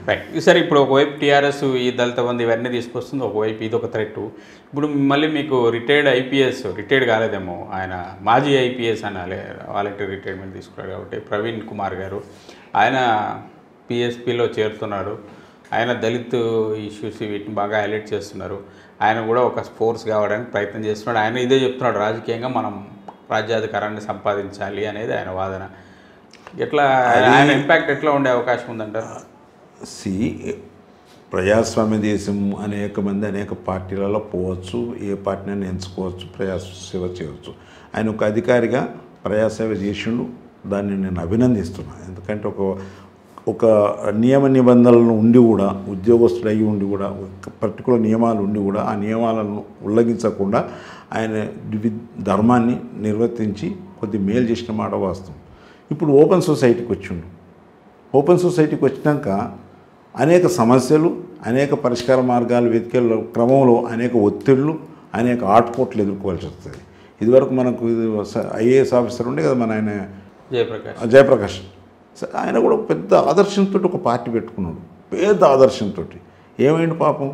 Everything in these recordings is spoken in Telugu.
రైట్ సరే ఇప్పుడు ఒకవైపు టీఆర్ఎస్ ఈ దళిత బంధు ఇవన్నీ తీసుకొస్తుంది ఒకవైపు ఇది ఒక థ్రెట్ ఇప్పుడు మళ్ళీ మీకు రిటైర్డ్ ఐపీఎస్ రిటైర్డ్ కాలేదేమో ఆయన మాజీ ఐపీఎస్ అనాలి వాలంటీర్ రిటైర్మెంట్ తీసుకున్నాడు కాబట్టి ప్రవీణ్ కుమార్ గారు ఆయన పిఎస్పిలో చేరుతున్నాడు ఆయన దళిత్ ఇష్యూస్ వీటిని బాగా హైలైట్ చేస్తున్నారు ఆయన కూడా ఒక ఫోర్స్ కావడానికి ప్రయత్నం చేస్తున్నాడు ఆయన ఇదే చెప్తున్నాడు రాజకీయంగా మనం రాజ్యాధికారాన్ని సంపాదించాలి అనేది ఆయన వాదన ఎట్లా ఆయన ఇంపాక్ట్ ఎట్లా ఉండే అవకాశం ఉందంటారు సి ప్రజాస్వామ్య దేశం అనేక మంది అనేక పార్టీలలో పోవచ్చు ఏ పార్టీని ఎంచుకోవచ్చు ప్రజాసేవ చేయవచ్చు ఆయన ఒక అధికారిగా ప్రజాసేవ చేసిండు దాన్ని నేను అభినందిస్తున్నాను ఎందుకంటే ఒక ఒక నియమ నిబంధనలను ఉండి కూడా ఉద్యోగస్తుడు అయ్యి ఉండి కూడా ఒక పర్టికులర్ నియమాలు ఉండి కూడా ఆ నియమాలను ఉల్లంఘించకుండా ఆయన వి- ధర్మాన్ని నిర్వర్తించి కొద్ది మేలు చేసిన మాట వాస్తవం ఇప్పుడు ఓపెన్ సొసైటీకి వచ్చిండు ఓపెన్ సొసైటీకి వచ్చినాక అనేక సమస్యలు అనేక పరిష్కార మార్గాలు వెతికే క్రమంలో అనేక ఒత్తిళ్ళు అనేక ఆటుపోట్లు ఎదుర్కోవాల్సి వస్తుంది ఇదివరకు మనకు ఐఏఎస్ ఆఫీసర్ ఉండే కదా మన ఆయన జయప్రకాష్ జయప్రకాష్ స- ఆయన కూడా ఒక పెద్ద ఆదర్శంతో ఒక పార్టీ పెట్టుకున్నాడు పెద్ద ఆదర్శంతో ఏమైంది పాపం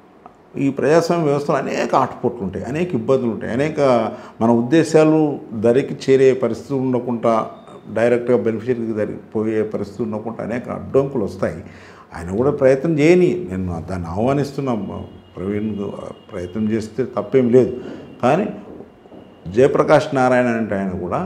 ఈ ప్రజాస్వామ్య వ్యవస్థలో అనేక ఆటపోట్లు ఉంటాయి అనేక ఇబ్బందులు ఉంటాయి అనేక మన ఉద్దేశాలు ధరికి చేరే పరిస్థితి ఉండకుండా డైరెక్ట్గా బెనిఫిషరీకి దరి పోయే పరిస్థితి ఉండకుండా అనేక అడ్డంకులు వస్తాయి ఆయన కూడా ప్రయత్నం చేయని నేను దాన్ని ఆహ్వానిస్తున్నా ప్రవీణ్ ప్రయత్నం చేస్తే తప్పేం లేదు కానీ జయప్రకాష్ నారాయణ అంటే ఆయన కూడా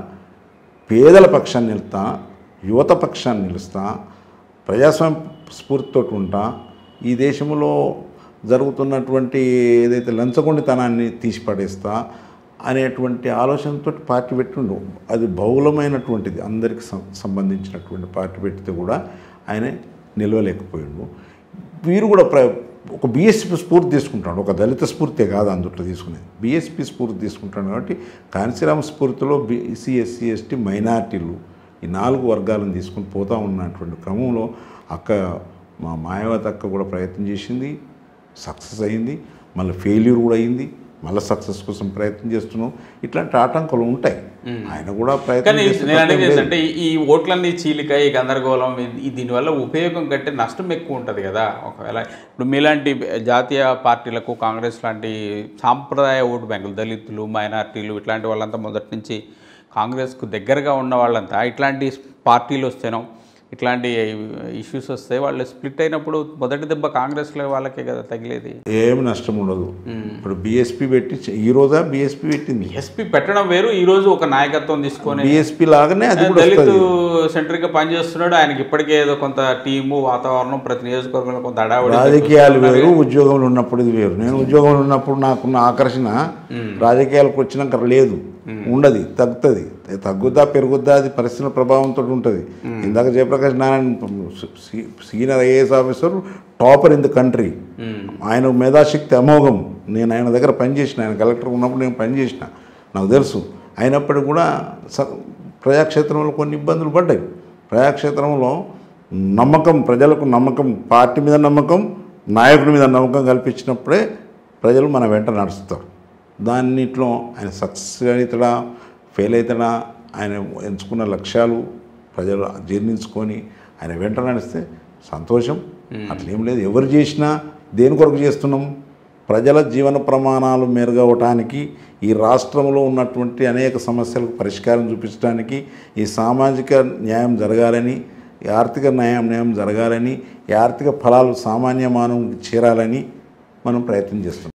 పేదల పక్షాన్ని నిలుస్తా యువత పక్షాన్ని నిలుస్తా ప్రజాస్వామ్య స్ఫూర్తితో ఉంటా ఈ దేశంలో జరుగుతున్నటువంటి ఏదైతే లంచగొండితనాన్ని తీసి పడేస్తా అనేటువంటి ఆలోచనతో పార్టీ పెట్టిండు అది బహుళమైనటువంటిది అందరికి సం- సంబంధించినటువంటి పార్టీ పెడితే కూడా ఆయన నిలవలేకపోయిండు వీరు కూడా ప్ర ఒక బీఎస్పీ స్ఫూర్తి తీసుకుంటాడు ఒక దళిత స్ఫూర్తే కాదు అందుట్లో తీసుకునేది బీఎస్పీ స్ఫూర్తి తీసుకుంటాడు కాబట్టి కాంశీరామ స్ఫూర్తిలో బీసీ ఎస్సీ ఎస్టీ మైనార్టీలు ఈ నాలుగు వర్గాలను తీసుకుని పోతా ఉన్నటువంటి క్రమంలో అక్క మా మాయావతి అక్క కూడా ప్రయత్నం చేసింది సక్సెస్ అయింది మళ్ళీ ఫెయిల్యూర్ కూడా అయింది మళ్ళీ సక్సెస్ కోసం ప్రయత్నం చేస్తున్నాం ఇట్లాంటి ఆటంకాలు ఉంటాయి ఆయన కూడా ప్రయత్నం కానీ చేస్తే నేను అనేది తప్పేం లేదు. ఏంటంటే ఈ- ఈ ఓట్లన్నీ చీలిక ఈ గందరగోళం ఈ- ఈ దీనివల్ల ఉపయోగం కంటే నష్టం ఎక్కువ ఉంటుంది కదా ఒకవేళ ఇప్పుడు మీలాంటి జాతీయ పార్టీలకు కాంగ్రెస్ లాంటి సాంప్రదాయ ఓటు బ్యాంకులు దళితులు మైనార్టీలు ఇట్లాంటి వాళ్ళంతా మొదటి నుంచి కాంగ్రెస్కు దగ్గరగా ఉన్న వాళ్ళంతా ఇట్లాంటి పార్టీలు వస్తేనో ఇట్లాంటి ఇష్యూస్ వస్తే వాళ్ళు స్ప్లిట్ అయినప్పుడు మొదటి దెబ్బ కాంగ్రెస్లో వాళ్ళకే కదా తగిలేది ఏమి నష్టం ఉండదు ఇప్పుడు బీఎస్పీ పెట్టి ఈ రోజా బీఎస్పీ పెట్టింది ఎస్పీ పెట్టడం వేరు ఈ రోజు ఒక నాయకత్వం తీసుకొని బీఎస్పీ లాగానే అది కూడా దళిత్ వస్తుంది సెంట్రిక్ గా పనిచేస్తున్నాడు ఆయనకి ఇప్పటికే ఏదో కొంత టీము వాతావరణం ప్రతి నియోజకవర్గంలో కొంత హడావుడి రాజకీయాలు వేరు ఉద్యోగంలో ఉన్నప్పుడు ఇది వేరు నేను ఉద్యోగంలో ఉన్నప్పుడు నాకున్న ఆకర్షణ రాజకీయాలకు వచ్చినాక లేదు ఉండదు తగ్గుతుంది తగ్గుద్దా పెరుగుద్దా అది పరిస్థితుల ప్రభావంతో ఉంటుంది ఇందాక జయప్రకాష్ నారాయణ సీ- senior IAS officer topper in the country ఆయన మేధాశక్తి అమోఘం నేను ఆయన దగ్గర పనిచేసిన ఆయన కలెక్టర్ ఉన్నప్పుడు నేను పనిచేసిన నాకు తెలుసు అయినప్పటికీ కూడా స- ప్రజాక్షేత్రంలో కొన్ని ఇబ్బందులు పడ్డాయి ప్రజాక్షేత్రంలో నమ్మకం ప్రజలకు నమ్మకం పార్టీ మీద నమ్మకం నాయకుడి మీద నమ్మకం కల్పించినప్పుడే ప్రజలు మన వెంట నడుస్తారు దాన్నిట్లో ఆయన సక్సెస్ అవుతాడా ఫెయిల్ అవుతాడా ఆయన ఎంచుకున్న లక్ష్యాలు ప్రజలు జీర్ణించుకొని ఆయన వెంట నడిస్తే సంతోషం అట్లేం లేదు ఎవరు చేసినా దేని కొరకు చేస్తున్నాం ప్రజల జీవన ప్రమాణాలు మెరుగవటానికి ఈ రాష్ట్రంలో ఉన్నటువంటి అనేక సమస్యలకు పరిష్కారం చూపించడానికి ఈ సామాజిక న్యాయం జరగాలని ఈ ఆర్థిక న్యాయం న్యాయం జరగాలని ఈ ఆర్థిక ఫలాలు సామాన్య మానవునికి చేరాలని మనం ప్రయత్నం చేస్తున్నాం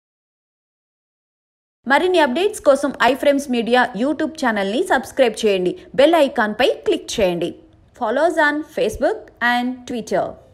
మరిన్ని అప్డేట్స్ కోసం ఐఫ్రేమ్స్ మీడియా యూట్యూబ్ ఛానల్ని సబ్స్క్రైబ్ చేయండి బెల్ ఐకాన్పై క్లిక్ చేయండి follows on Facebook and Twitter